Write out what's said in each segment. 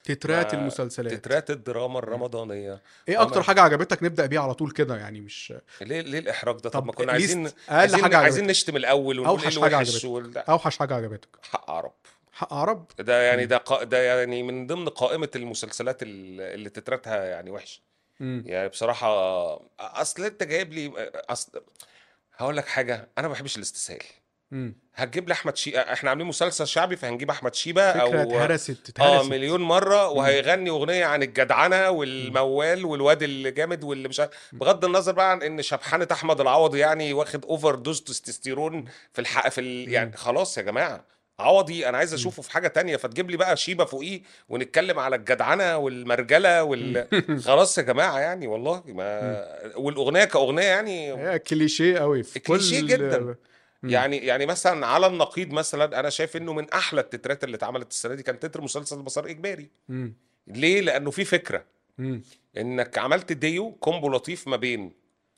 تترات مع المسلسلات تترات الدراما الرمضانيه ايه أنا- اكتر حاجه عجبتك نبدا بيها على طول كده يعني مش ليه ليه الاحراج ده طب طب ما كنا least عايزين اقل عايزين حاجه عايزين عجبتك نشتم الاول ونقول أوحش ايه حاجة الوحش عجبتك. وال... اوحش حاجه عجبتك حق عرب حق عرب ده يعني مم. ده قا... ده يعني من ضمن قائمه المسلسلات اللي اللي تتراتها يعني وحش مم. يعني بصراحه اصل انت جايب لي اصل هقول لك حاجه انا ما بحبش الاستسهال مم. هتجيب لي احمد شيبه احنا عاملين مسلسل شعبي فهنجيب احمد شيبه فكره او اتهرست اه اتهرست مليون مره وهيغني اغنيه عن الجدعنه والموال والواد اللي جامد واللي مش عارف بغض النظر بقى عن ان شبحانه احمد العوضي يعني واخد اوفر دوز تستوستيرون في الحق في ال... يعني خلاص يا جماعه عوضي انا عايز اشوفه في حاجه تانية فتجيب لي بقى شيبه فوقيه ونتكلم على الجدعنه والمرجله وال خلاص يا جماعه يعني والله ما والاغنيه كاغنيه يعني هي كليشيه قوي في كليشيه كل جدا. مم. يعني يعني مثلا على النقيض مثلا انا شايف انه من احلى التترات اللي اتعملت السنه دي كان تتر مسلسل مسار اجباري مم. ليه لانه في فكره مم. انك عملت ديو كومبو لطيف ما بين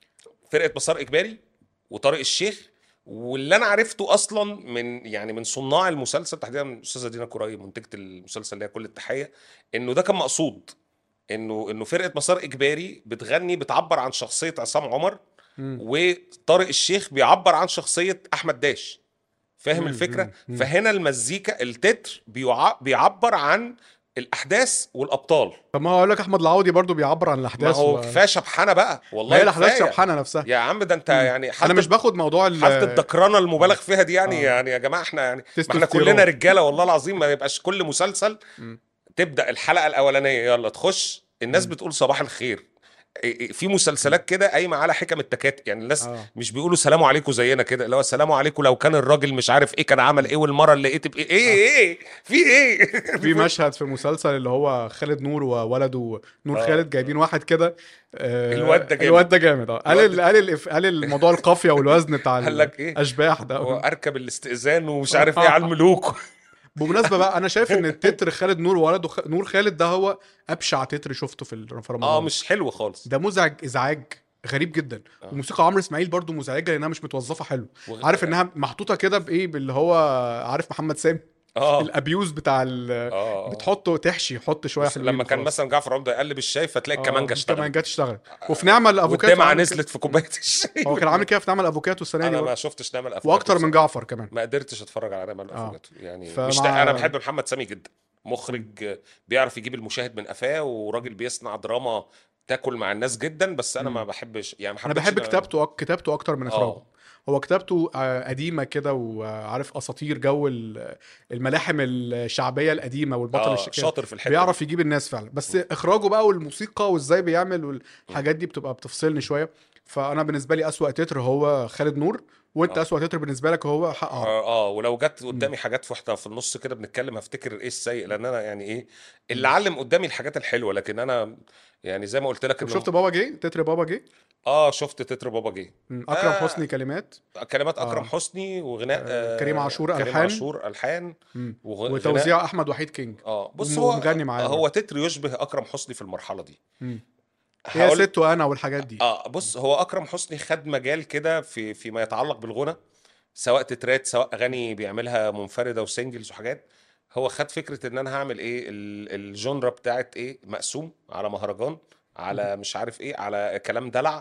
فرقه مسار اجباري وطارق الشيخ واللي انا عرفته اصلا من يعني من صناع المسلسل تحديدا من الاستاذه دينا كوراي منتجه المسلسل اللي هي كل التحيه انه ده كان مقصود انه انه فرقه مسار اجباري بتغني بتعبر عن شخصيه عصام عمر مم. وطارق الشيخ بيعبر عن شخصيه احمد داش فاهم مم، الفكره مم، مم. فهنا المزيكا التتر بيع... بيعبر عن الاحداث والابطال طب ما هو اقول لك احمد العوضي برضو بيعبر عن ما الاحداث هو و- كفايه شبحانه بقى والله ما هي الاحداث كفاية. شبحانه نفسها يا عم ده انت مم. يعني حالة انا مش باخد موضوع ال- حالة الدكرانة المبالغ فيها دي يعني آه. يعني يا جماعة احنا يعني ما احنا تستوستيرون. كلنا رجالة والله العظيم ما يبقاش كل مسلسل مم. تبدأ الحلقة الأولانية يلا تخش الناس مم. بتقول صباح الخير إيه- إيه، في مسلسلات كده قايمة على حكم التكاتك يعني الناس آه. مش بيقولوا سلام عليكم زينا كده اللي هو السلام عليكم لو كان الراجل مش عارف ايه كان عمل ايه والمرة اللي ايه تبقى ايه ايه في ايه في مشهد في مسلسل اللي هو خالد نور وولده نور آه. خالد جايبين واحد كده آه، الواد ده جامد. الواد ده جامد اه قال الواد ال- قال ال- قال الموضوع القافيه والوزن بتاع قال لك إيه؟ الاشباح ده واركب الاستئذان ومش عارف ايه على الملوك بمناسبه بقى انا شايف ان التتر خالد نور وولده خ... نور خالد ده هو ابشع تتر شفته في ال- في رمضان اه مش حلو خالص ده مزعج ازعاج غريب جدا آه. وموسيقى عمرو اسماعيل برضو مزعجه لانها مش متوظفه حلو وغ- عارف انها محطوطه كده بايه باللي هو عارف محمد سامي اه الابيوز بتاع ال... اه بتحطه تحشي حط شويه بص، حلوين لما كان وخلاص. مثلا جعفر عمده يقلب الشاي فتلاقي الكمانجه اشتغلت الكمانجات اشتغلت وفي نعمه الافوكاتو والدمعه عمل نزلت في كوبايه الشاي كده. هو كان عامل كده في نعمه الافوكاتو السنه دي انا ما برضه. شفتش نعمل افوكاتو واكتر من بصراحة. جعفر كمان ما قدرتش اتفرج على نعمل آه. افوكاتو يعني فمع- مش تا- انا بحب محمد سامي جدا مخرج بيعرف يجيب المشاهد من قفاه وراجل بيصنع دراما تاكل مع الناس جدا بس انا ما بحبش يعني ما انا حبيتش بحب إن- كتابته أك... كتابته اكتر من اخراجه اه هو كتابته آه، قديمه كده وعارف اساطير جو ال- الملاحم الشعبيه القديمه والبطل اه الشكل شاطر في الحته بيعرف يجيب الناس فعلا بس اخراجه بقى والموسيقى وازاي بيعمل والحاجات دي بتبقى بتفصلني شويه فانا بالنسبه لي اسوأ تتر هو خالد نور وانت آه. اسوأ تتر بالنسبه لك هو حق عرب اه, آه ولو جت قدامي حاجات في واحده في النص كده بنتكلم هفتكر ايه السيء لان انا يعني ايه اللي علم قدامي الحاجات الحلوه لكن انا يعني زي ما قلت لك طب إنه- شفت بابا جه تتر بابا جه اه شفت تتر بابا جه مم. اكرم آه. حسني كلمات كلمات اكرم آه. حسني وغناء آه، آه كريم عاشور كريم ألحان. عاشور الحان مم. وغ- وتوزيع احمد وحيد كينج اه بص وم- هو ومغني معاه هو تتر يشبه اكرم حسني في المرحله دي مم. هي هقول ست وانا والحاجات دي اه بص هو اكرم حسني خد مجال كده في فيما يتعلق بالغنى سواء تترات سواء اغاني بيعملها منفرده وسنجلز وحاجات هو خد فكره ان انا هعمل ايه ال- الجونرا بتاعت ايه مقسوم على مهرجان على مش عارف ايه على كلام دلع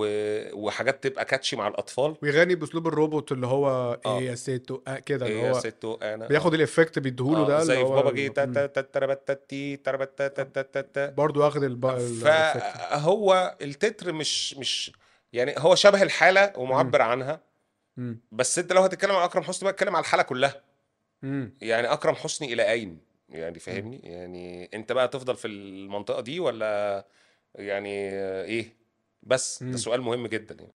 و- وحاجات تبقى كاتشي مع الاطفال ويغني باسلوب الروبوت اللي هو آه. ايه يا ست آه كده ايه اللي يا هو ستو انا بياخد الافكت بيديهوله آه، ده زي اللي في هو بابا جه تا مم. تا تا تربتتي تربتتتتت. برضه واخد الب... الإفكت. فهو التتر مش مش يعني هو شبه الحاله ومعبر عنها مم. بس انت لو هتتكلم عن اكرم حسني بقى اتكلم على الحاله كلها مم. يعني اكرم حسني الى اين يعني فاهمني يعني انت بقى تفضل في المنطقه دي ولا يعني ايه بس مم. ده سؤال مهم جدا يعني